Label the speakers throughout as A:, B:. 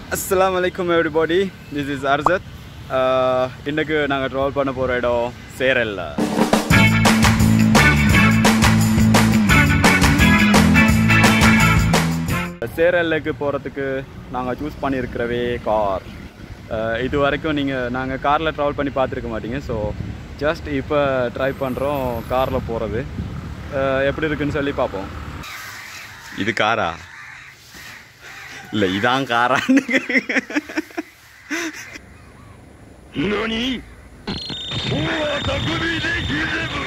A: அஸ்ஸலாமு அலைக்கும் everybody this is அர்ஜத் இன்றைக்கு நாங்கள் ட்ராவல் பண்ண போகிற இடம் சேரல்ல சேரல்லுக்கு போகிறதுக்கு நாங்கள் சூஸ் பண்ணியிருக்கிறவே கார் இது வரைக்கும் நீங்கள் நாங்கள் காரில் ட்ராவல் பண்ணி பார்த்துருக்க மாட்டீங்க ஸோ ஜஸ்ட் இப்போ ட்ரை பண்ணுறோம் காரில் போகிறது எப்படி இருக்குன்னு சொல்லி பார்ப்போம் இது காரா இல்லை இதான் காரான்னு
B: 何大は匠でひれぶ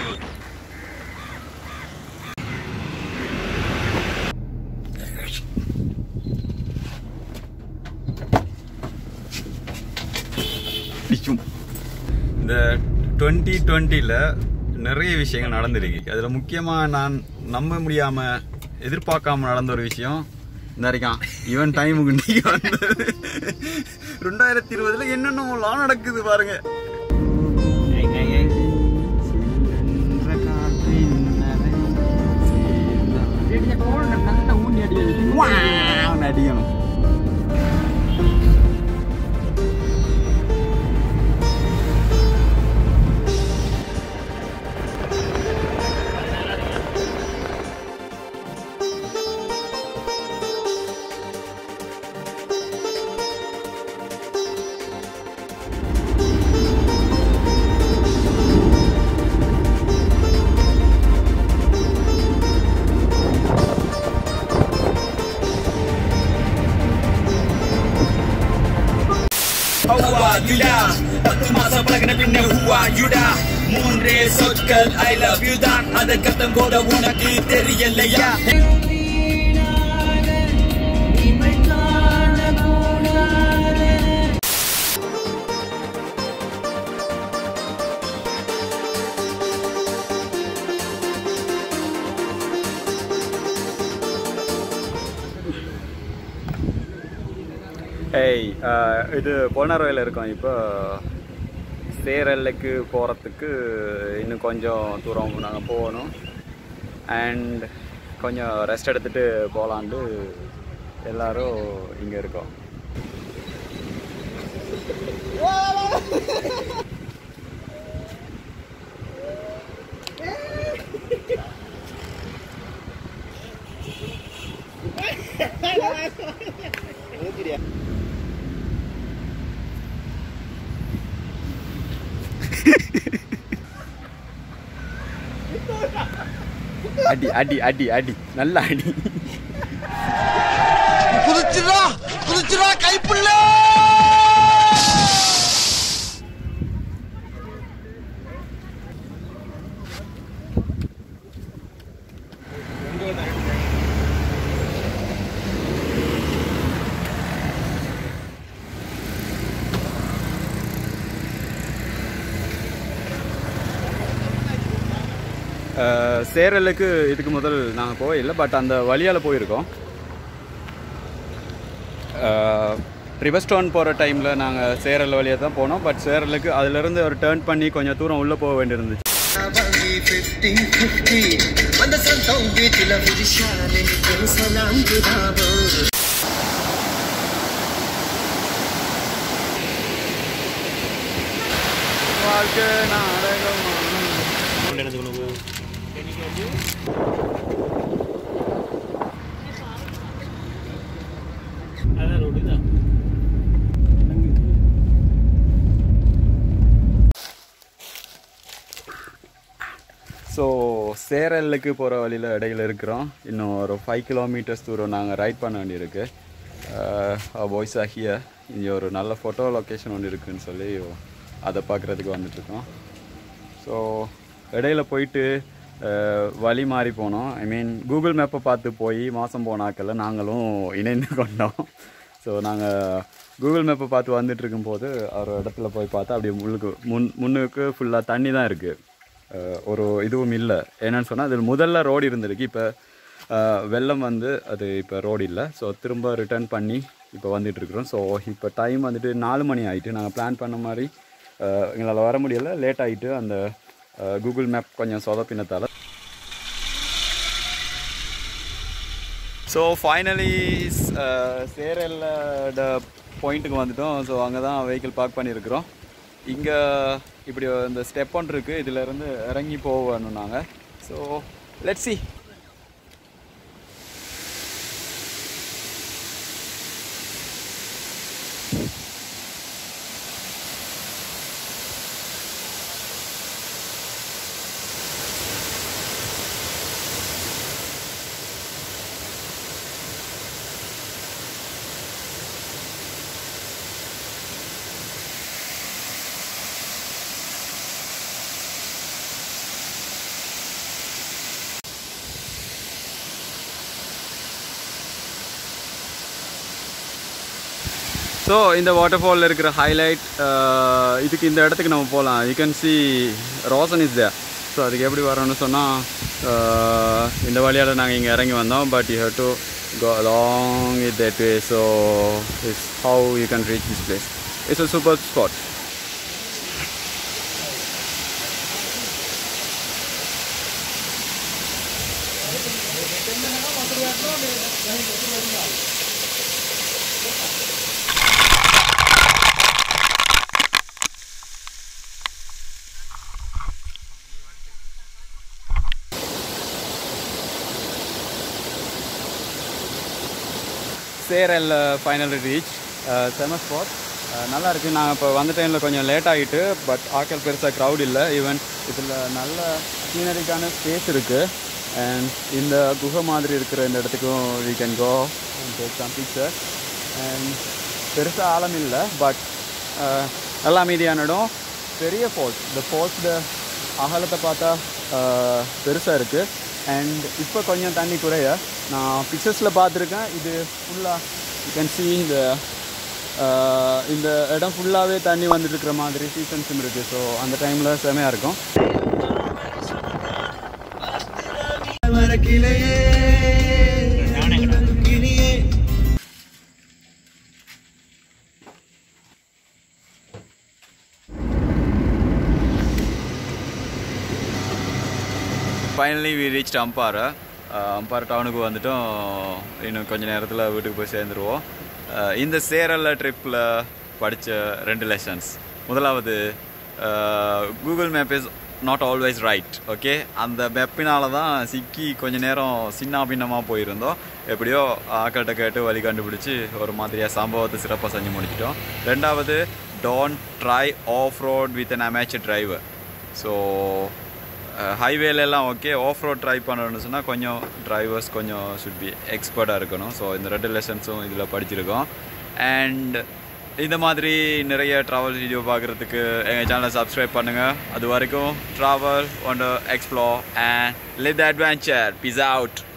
A: பிடிக்கும் இந்த டுவெண்ட்டி டுவெண்ட்டியில் நிறைய விஷயங்கள் நடந்திருக்கு அதில் முக்கியமாக நான் நம்ப முடியாமல் எதிர்பார்க்காம நடந்த ஒரு விஷயம் இந்த வரைக்கும் ஈவன் டைமுக்கு நீங்க வந்தது ரெண்டாயிரத்தி இருபதுல என்னென்னலாம் நடக்குது பாருங்க அடிக்கணும்
C: ஹூவாயுடா பத்து மாசம் பழகின பின்ன ஹூவாயுடா மூன்றே சொற்கள் ஐ லவ் யூ தான் அதற்கத்தம் கூட உனக்கு தெரியலையா
A: ஏய் அஹ், இது பொன்னரவையில் இருக்கோம் இப்போ சேரல்லைக்கு போகிறதுக்கு இன்னும் கொஞ்சம் தூரம் நாங்கள் போகணும் அண்ட் கொஞ்சம் ரெஸ்ட் எடுத்துகிட்டு போகலான்ட்டு எல்லாரும் இங்கே இருக்கோம் அடி அடி அடி அடி நல்ல அடி
B: குதிச்சுடா குதிச்சுடா கைப்புள்ள
A: அஹ், சேரலுக்கு இதுக்கு முதல் நாங்கள் போகல பட் அந்த வழியால் போயிருக்கோம் ரிவர்ஸ்டோன் போகிற டைமில் நாங்கள் சேரல் வழியாக தான் போனோம் பட் சேரலுக்கு அதுலேருந்து ஒரு டேர்ன் பண்ணி கொஞ்சம் தூரம் உள்ளே போக வேண்டியிருந்துச்சு
C: அந்த சந்தம் வீட்டில் விரிஷாலே சலாம் குதாவோ
A: வாழ்க்கை நாடகம் ஸோ சேரலுக்கு போகிற வழியில் இடையில இருக்கிறோம் இன்னும் ஒரு ஃபைவ் கிலோமீட்டர்ஸ் தூரம் நாங்கள் ரைட் பண்ண வேண்டியிருக்கு பாய்ஸ் ஆகிய இங்கே ஒரு நல்ல ஃபோட்டோ லொக்கேஷன் ஒன்று இருக்குன்னு சொல்லி அதை பார்க்குறதுக்கு வந்துட்டுருக்கோம் ஸோ இடையில போயிட்டு அஹ், வழி மாறி போனோம் ஐ மீன் கூகுள் மேப்பை பார்த்து போய் மாதம் போனாக்கல்ல நாங்களும் இணைந்து கொண்டோம் ஸோ நாங்கள் கூகுள் மேப்பை பார்த்து வந்துட்டு இருக்கும்போது ஒரு இடத்துல போய் பார்த்தா அப்படியே முள்ளுக்கு முன் முன்னுக்கு ஃபுல்லாக தண்ணி தான் இருக்குது ஒரு இதுவும் இல்லை என்னன்னு சொன்னால் அதில் முதல்ல ரோடு இருந்திருக்கு இப்போ வெள்ளம் வந்து அது இப்போ ரோடு இல்லை ஸோ திரும்ப ரிட்டர்ன் பண்ணி இப்போ வந்துட்டு இருக்கிறோம் ஸோ இப்போ டைம் வந்துட்டு நாலு மணி ஆயிட்டு நாங்கள் பிளான் பண்ண மாதிரி அஹ், எங்களால் வர முடியல லேட் ஆகிட்டு அந்த கூகுள் மேப் கொஞ்சம் சொதப்பினத்தால் ஸோ ஃபைனலி சேரலோட பாயிண்ட்டுக்கு வந்துட்டோம் ஸோ அங்கே தான் வெஹிக்கிள் பார்க் பண்ணியிருக்கிறோம் இங்கே இப்படி இந்த ஸ்டெப் ஒன்று இருக்குது இதிலேருந்து இறங்கி போகணும் நாங்கள் ஸோ லெட் சி ஸோ இந்த வாட்டர் ஃபாலில் இருக்கிற ஹைலைட் இதுக்கு இந்த இடத்துக்கு நம்ம போகலாம் you can see Roshan is there so அதுக்கு எப்படி வரோம்னு சொன்னால் இந்த வழியால் நாங்கள் இங்கே இறங்கி வந்தோம் but you have to go along it that way so is how you can reach this place it's a super spot சேரல் ஃபைனல் ரீச் செம ஸ்பாட் நல்லா இருக்குது நாங்கள் இப்போ வந்த டைமில் கொஞ்சம் லேட் ஆகிட்டு பட் ஆக்கள் பெருசாக க்ரௌட் இல்லை ஈவன் இதில் நல்ல சீனரிக்கான ஸ்பேஸ் இருக்குது அண்ட் இந்த குகை மாதிரி இருக்கிற இந்த இடத்துக்கும் we can go and take some picture and பெருசாக ஆழம் இல்லை பட் நல்லா அமைதியான இடம் பெரிய ஃபால்ஸ் இந்த ஃபால்ஸோட அகலத்தை பார்த்தா பெருசாக இருக்குது அண்ட் இப்போ கொஞ்சம் தண்ணி குறைய நான் பிக்சர்ஸில் பார்த்துருக்கேன் இது ஃபுல்லாக யூ கேன் see இந்த ஆஹ், இந்த இடம் ஃபுல்லாகவே தண்ணி வந்துட்டு இருக்கிற மாதிரி சீசன்ஸும் இருக்குது ஸோ அந்த டைமில் செமையாக இருக்கும் finally we reach Ampara Ampara டவுனுக்கு வந்துட்டோம் இன்னும் கொஞ்ச நேரத்தில் வீட்டுக்கு போய் சேர்ந்துருவோம் அஹ் இந்த சேரல்ல ட்ரிப்பில் படித்த ரெண்டு லெசன்ஸ் முதலாவது Google map is not always right okay அந்த மெப்பினால தான் சிக்கி கொஞ்ச நேரம் சின்ன பின்னமாக போயிருந்தோம் எப்படியோ ஆக்கள்கிட்ட கேட்டு வழி கண்டுபிடிச்சி ஒரு மாதிரியாக சம்பவத்தை சிறப்பாக செஞ்சு முடிச்சிட்டோம் ரெண்டாவது don't try off road with an amateur driver so ஹைவேல எல்லாம் ஓகே ஆஃப் ரோட் ட்ரை பண்ணணும்னு சொன்னால் கொஞ்சம் டிரைவர்ஸ் கொஞ்சம் ஷுட் பி எக்ஸ்பர்ட்டாக இருக்கணும் ஸோ இந்த ரெண்டு லெசன்ஸும் இதில் படிச்சிருக்கோம் அண்ட் இந்த மாதிரி நிறைய ட்ராவல் வீடியோ பார்க்குறதுக்கு எங்கள் சேனலை சப்ஸ்கிரைப் பண்ணுங்கள் அது வரைக்கும் travel one explore and live the adventure peace out